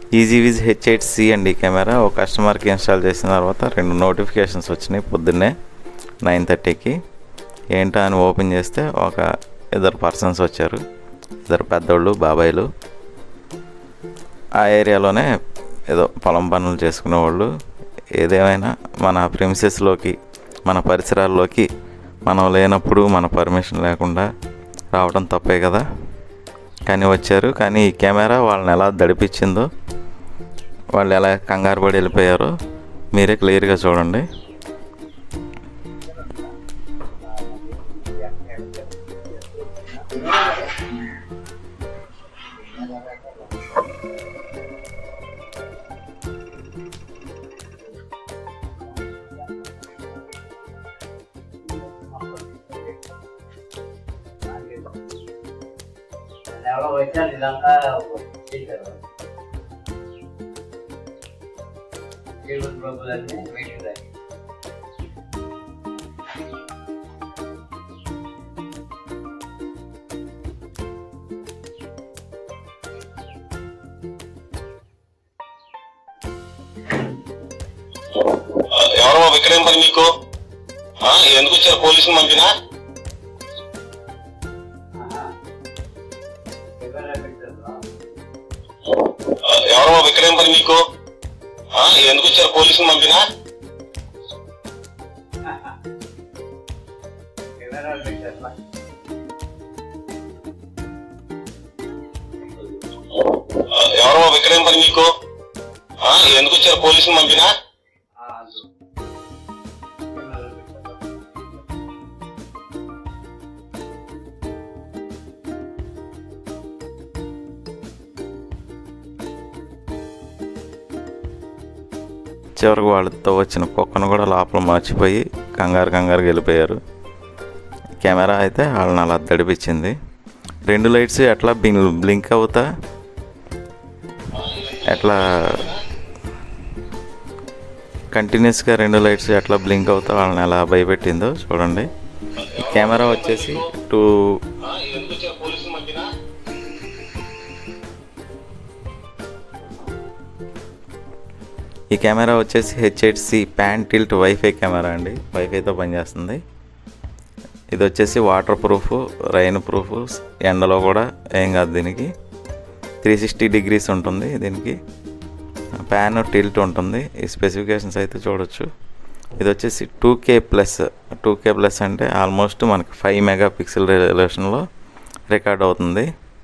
easy విజ్ H eight C అండి ఈ కెమెరా ఒక కస్టమర్కి ఇన్స్టాల్ చేసిన తర్వాత రెండు నోటిఫికేషన్స్ వచ్చినాయి పొద్దున్నే నైన్ థర్టీకి ఏంటా అని ఓపెన్ చేస్తే ఒక ఇద్దరు పర్సన్స్ వచ్చారు ఇద్దరు పెద్దోళ్ళు బాబాయిలు ఆ ఏరియాలోనే ఏదో పొలం పనులు చేసుకునే వాళ్ళు ఏదేమైనా మన ప్రిమిసెస్లోకి మన పరిసరాల్లోకి మనం లేనప్పుడు మన పర్మిషన్ లేకుండా రావడం తప్పే కదా కానీ వచ్చారు కానీ ఈ కెమెరా వాళ్ళని ఎలా దడిపించిందో వాళ్ళు ఎలా కంగారు పడి వెళ్ళిపోయారో మీరే క్లియర్గా చూడండి ఎవరో వచ్చారు ఇదంతా చేశారు కేబుల్ ప్రభులన్నీ వెయిట్ దాయి ఎవరో విక్రయం పని మీకు ఆ, ఎందుకు వచ్చారు పోలీసులు పంపినా కెమెరా పెట్టారు ఆ, ఎవరో విక్రయం పని మీకు ఆ, ఎందుకు వచ్చారు పోలీసులు పంపినా కెమెరా పెట్టారు ఆ, ఎవరో విక్రయం పని మీకు ఆ, ఎందుకు వచ్చారు పోలీసులు పంపినా కెమెరా పెట్టారు చివరికి వాళ్ళతో వచ్చిన కుక్కను కూడా లోపల మర్చిపోయి కంగారు కంగారుగా వెళ్ళిపోయారు కెమెరా అయితే వాళ్ళని అలా దడిపించింది రెండు లైట్స్ ఎట్లా బిం- బ్లింక్ అవుతా ఎట్లా కంటిన్యూస్గా రెండు లైట్స్ ఎట్లా బ్లింక్ అవుతా వాళ్ళని ఎలా భయపెట్టిందో చూడండి ఈ కెమెరా వచ్చేసి టూ ఆ, ఎందుకు వచ్చారు పోలీసులు పంపినా ఈ కెమెరా వచ్చేసి H eight C pan tilt WiFi camera అండి వైఫైతో పనిచేస్తుంది ఇది వచ్చేసి వాటర్ ప్రూఫ్ రైన్ ప్రూఫ్ ఎండలో కూడా ఏం కాదు దీనికి త్రీ సిక్స్టీ డిగ్రీస్ ఉంటుంది దీనికి ప్యాన్ టిల్ట్ ఉంటుంది ఈ స్పెసిఫికేషన్స్ అయితే చూడొచ్చు ఇది వచ్చేసి two K plus two K plus అంటే ఆల్మోస్ట్ మనకి ఫైవ్ మెగా పిక్సెల్ రెజల్యూషన్లో రికార్డ్ అవుతుంది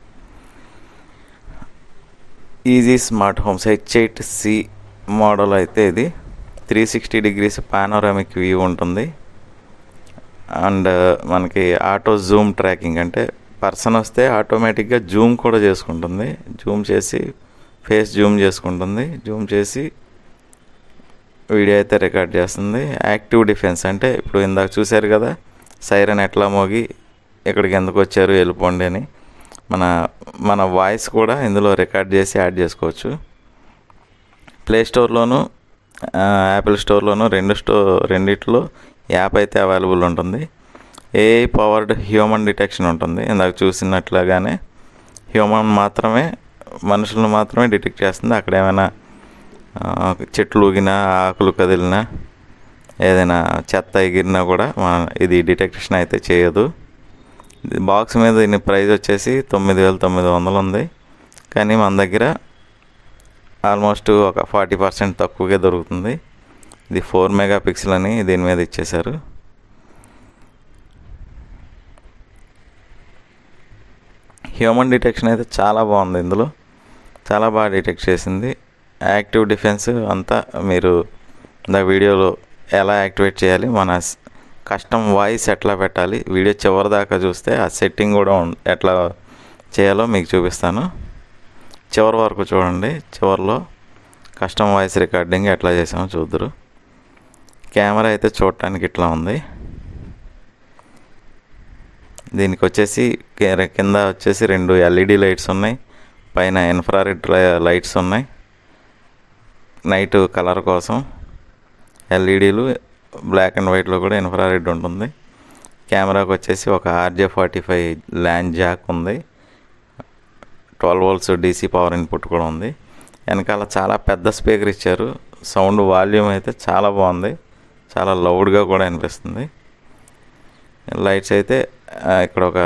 easy smart homes H eight C model అయితే ఇది three sixty degrees panoramic view ఉంటుంది అండ్ మనకి ఆటో జూమ్ ట్రాకింగ్ అంటే పర్సన్ వస్తే ఆటోమేటిక్గా జూమ్ కూడా చేసుకుంటుంది జూమ్ చేసి ఫేస్ జూమ్ చేసుకుంటుంది జూమ్ చేసి వీడియో అయితే రికార్డ్ చేస్తుంది యాక్టివ్ డిఫెన్స్ అంటే ఇప్పుడు ఇందాక చూశారు కదా సైరన్ ఎట్లా మోగి ఇక్కడికి ఎందుకు వచ్చారు వెళ్ళిపోండి అని మన మన వాయిస్ కూడా ఇందులో రికార్డ్ చేసి యాడ్ చేసుకోవచ్చు ప్లే స్టోర్లోను యాపిల్ స్టోర్లోను రెండు స్టో రెండిట్లో యాప్ అయితే అవైలబుల్ ఉంటుంది ఏఐ పవర్డ్ హ్యూమన్ డిటెక్షన్ ఉంటుంది ఇందాక చూసినట్లుగానే హ్యూమన్ మాత్రమే మనుషులను మాత్రమే డిటెక్ట్ చేస్తుంది అక్కడ ఏమైనా ఆ, చెట్లు ఊగినా ఆకులు కదిలినా ఏదైనా చెత్త ఎగిరినా కూడా మన ఇది డిటెక్షన్ అయితే చేయదు ఇది బాక్స్ మీద దీని ప్రైస్ వచ్చేసి తొమ్మిది వేల తొమ్మిది వందలు ఉంది కానీ మన దగ్గర ఆల్మోస్ట్ ఒక ఫార్టీ పర్సెంట్ తక్కువగా దొరుకుతుంది ఇది ఫోర్ మెగా పిక్సెల్ అని దీని మీద ఇచ్చేశారు హ్యూమన్ డిటెక్షన్ అయితే చాలా బాగుంది ఇందులో చాలా బాగా డిటెక్ట్ చేసింది యాక్టివ్ డిఫెన్స్ అంతా మీరు ఇందా వీడియోలో ఎలా యాక్టివేట్ చేయాలి మన కస్టమ్ వాయిస్ ఎట్లా పెట్టాలి వీడియో చివరి దాకా చూస్తే ఆ సెట్టింగ్ కూడా ఉం- ఎట్లా చేయాలో మీకు చూపిస్తాను చివరి వరకు చూడండి చివరిలో కస్టమ్ వాయిస్ రికార్డింగ్ ఎట్లా చేసామో చూద్దరు కెమెరా అయితే చూడటానికి ఇట్లా ఉంది దీనికి వచ్చేసి కి- కింద వచ్చేసి రెండు ఎల్ఈడి లైట్స్ ఉన్నాయి పైన ఇన్ఫ్రారెడ్ లైట్స్ ఉన్నాయి నైట్ కలర్ కోసం ఎల్ఈడీలు బ్లాక్ అండ్ వైట్లో కూడా ఇన్ఫ్రారెడ్ ఉంటుంది కెమెరాకి వచ్చేసి ఒక RJ forty five land jack ఉంది twelve volts DC power input కూడా ఉంది వెనకాల చాలా పెద్ద స్పీకర్ ఇచ్చారు సౌండ్ వాల్యూమ్ అయితే చాలా బాగుంది చాలా లౌడ్గా కూడా అనిపిస్తుంది లైట్స్ అయితే ఆ, ఇక్కడ ఒక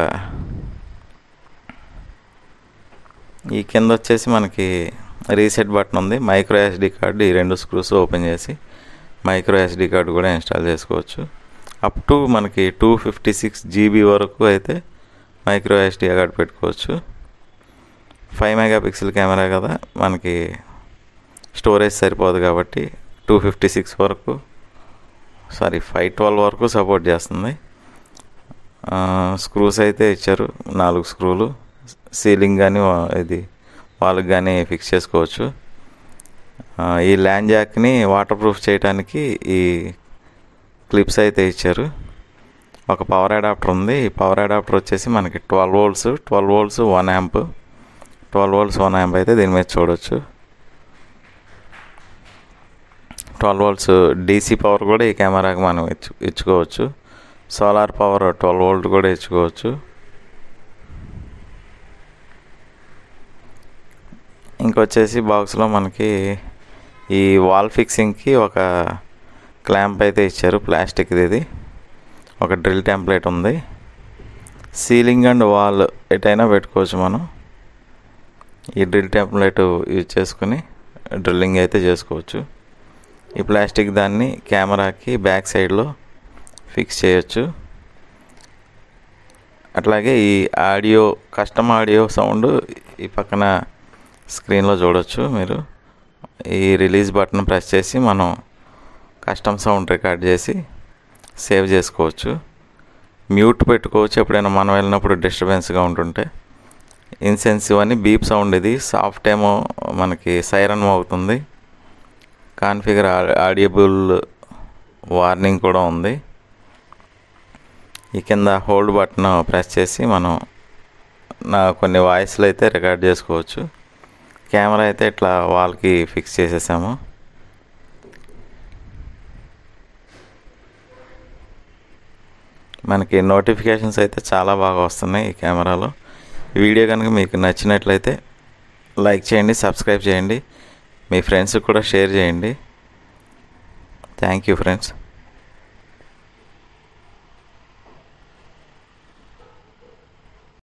ఈ కింద వచ్చేసి మనకి రీసెట్ బటన్ ఉంది మైక్రో ఎస్డి కార్డు ఈ రెండు స్క్రూస్ ఓపెన్ చేసి మైక్రో ఎస్డి కార్డు కూడా ఇన్స్టాల్ చేసుకోవచ్చు అప్ టు మనకి టూ ఫిఫ్టీ సిక్స్ జీబీ వరకు అయితే మైక్రో ఎస్డి కార్డు పెట్టుకోవచ్చు ఫైవ్ మెగా పిక్సెల్ కెమెరా కదా మనకి స్టోరేజ్ సరిపోదు కాబట్టి టూ ఫిఫ్టీ సిక్స్ వరకు సారీ ఫైవ్ ట్వెల్వ్ వరకు సపోర్ట్ చేస్తుంది స్క్రూస్ అయితే ఇచ్చారు నాలుగు స్క్రూలు సీలింగ్ కానీ ఇది వాళ్ళకి కానీ ఫిక్స్ చేసుకోవచ్చు ఆ, ఈ ల్యాండ్ జాక్ని వాటర్ ప్రూఫ్ చేయడానికి ఈ క్లిప్స్ అయితే ఇచ్చారు ఒక పవర్ అడాప్టర్ ఉంది ఈ పవర్ అడాప్టర్ వచ్చేసి మనకి twelve volts twelve volts one amp twelve volts one amp అయితే దీని మీద చూడొచ్చు ట్వెల్వ్ వోల్ట్స్ డీసీ పవర్ కూడా ఈ కెమెరాకి మనం ఇచ్చు ఇచ్చుకోవచ్చు సోలార్ పవర్ ట్వెల్వ్ వోల్ట్ కూడా ఇచ్చుకోవచ్చు ఇంకొచ్చేసి బాక్స్లో మనకి ఈ వాల్ ఫిక్సింగ్కి ఒక క్లాంప్ అయితే ఇచ్చారు ప్లాస్టిక్ది ఇది ఒక డ్రిల్ టెంప్లెట్ ఉంది సీలింగ్ అండ్ వాల్ ఎటైనా పెట్టుకోవచ్చు మనం ఈ డ్రిల్ టెంప్లెట్ యూజ్ చేసుకుని డ్రిల్లింగ్ అయితే చేసుకోవచ్చు ఈ ప్లాస్టిక్ దాన్ని కెమెరాకి బ్యాక్ సైడ్లో ఫిక్స్ చేయొచ్చు అట్లాగే ఈ ఆడియో కస్టమ్ ఆడియో సౌండ్ ఈ పక్కన స్క్రీన్లో చూడొచ్చు మీరు ఈ రిలీజ్ బటన్ ప్రెస్ చేసి మనం కస్టమ్ సౌండ్ రికార్డ్ చేసి సేవ్ చేసుకోవచ్చు మ్యూట్ పెట్టుకోవచ్చు ఎప్పుడైనా మనం వెళ్ళినప్పుడు డిస్టర్బెన్స్గా ఉంటుంటే ఇన్సెన్సివ్ అని బీప్ సౌండ్ ఇది సాఫ్ట్ ఏమో మనకి సైరన్ అవుతుంది కాన్ఫిగర్ ఆడియబుల్ వార్నింగ్ కూడా ఉంది ఈ కింద హోల్డ్ బటన్ ప్రెస్ చేసి మనం నా కొన్ని వాయిస్లు అయితే రికార్డ్ చేసుకోవచ్చు కెమెరా అయితే ఇట్లా వాల్కి ఫిక్స్ చేసేసాము మనకి నోటిఫికేషన్స్ అయితే చాలా బాగా వస్తున్నాయి ఈ కెమెరాలో ఈ వీడియో కనుక మీకు నచ్చినట్లయితే లైక్ చేయండి సబ్స్క్రైబ్ చేయండి మీ ఫ్రెండ్స్కి కూడా షేర్ చేయండి థ్యాంక్ యూ ఫ్రెండ్స్